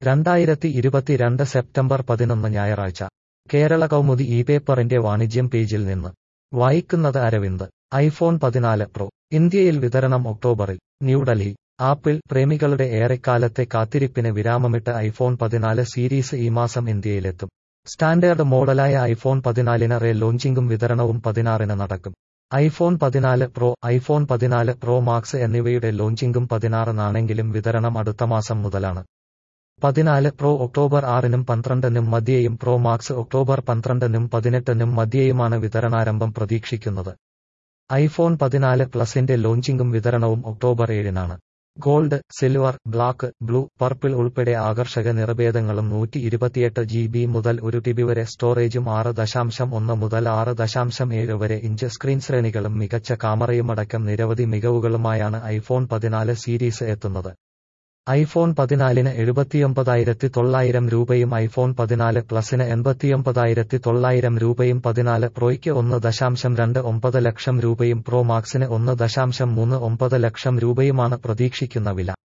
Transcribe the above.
രണ്ടായിരത്തി ഇരുപത്തിരണ്ട് സെപ്റ്റംബർ പതിനൊന്ന് ഞായറാഴ്ച കേരള കൗമുദി ഈ പേപ്പറിന്റെ വാണിജ്യം പേജിൽ നിന്ന് വായിക്കുന്നത് അരവിന്ദ് ഐഫോൺ പതിനാല് പ്രോ ഇന്ത്യയിൽ വിതരണം ഒക്ടോബറിൽ ന്യൂഡൽഹി ആപ്പിൾ പ്രേമികളുടെ ഏറെക്കാലത്തെ കാത്തിരിപ്പിന് വിരാമമിട്ട് ഐഫോൺ പതിനാല് സീരീസ് ഈ മാസം ഇന്ത്യയിലെത്തും സ്റ്റാൻഡേർഡ് മോഡലായ ഐഫോൺ പതിനാലിന് റേ ലോഞ്ചിംഗും വിതരണവും പതിനാറിന് നടക്കും ഐഫോൺ പതിനാല് പ്രോ ഐഫോൺ പതിനാല് പ്രോ മാക്സ് എന്നിവയുടെ ലോഞ്ചിംഗും പതിനാറിനാണെങ്കിലും വിതരണം അടുത്ത മാസം മുതലാണ് പതിനാല് പ്രോ ഒക്ടോബർ ആറിനും പന്ത്രണ്ടിനും മധ്യേയും പ്രോ മാക്സ് ഒക്ടോബർ പന്ത്രണ്ടിനും പതിനെട്ടിനും മധ്യേയുമാണ് വിതരണാരംഭം പ്രതീക്ഷിക്കുന്നത് ഐഫോൺ പതിനാല് പ്ലസിന്റെ ലോഞ്ചിംഗും വിതരണവും ഒക്ടോബർ ഏഴിനാണ് gold silver black blue purple ഉൾപ്പെടെ ആകർഷക നിറഭേദങ്ങളും നൂറ്റി ഇരുപത്തിയെട്ട് ജി ബി മുതൽ ഒരു ടിബി വരെ സ്റ്റോറേജും ആറ് ദശാംശം ഒന്ന് മുതൽ ആറ് ദശാംശം ഏഴ് വരെ ഇഞ്ച് സ്ക്രീൻ ശ്രേണികളും മികച്ച കാമറയുമടക്കം നിരവധി മികവുകളുമായാണ് ഐഫോൺ പതിനാല് സീരീസ് എത്തുന്നത് ഐഫോൺ പതിനാലിന് എഴുപത്തിയൊമ്പതായിരത്തി തൊള്ളായിരം രൂപയും ഐഫോൺ പതിനാല് പ്ലസിന് എൺപത്തിയൊമ്പതായിരത്തി തൊള്ളായിരം രൂപയും പതിനാല് പ്രോയ്ക്ക് ഒന്ന് ദശാംശം രണ്ട് ഒമ്പത് ലക്ഷം രൂപയും പ്രോ മാക്സിന് ഒന്ന് ദശാംശം മൂന്ന് ഒമ്പത് ലക്ഷം രൂപയുമാണ് പ്രതീക്ഷിക്കുന്ന വില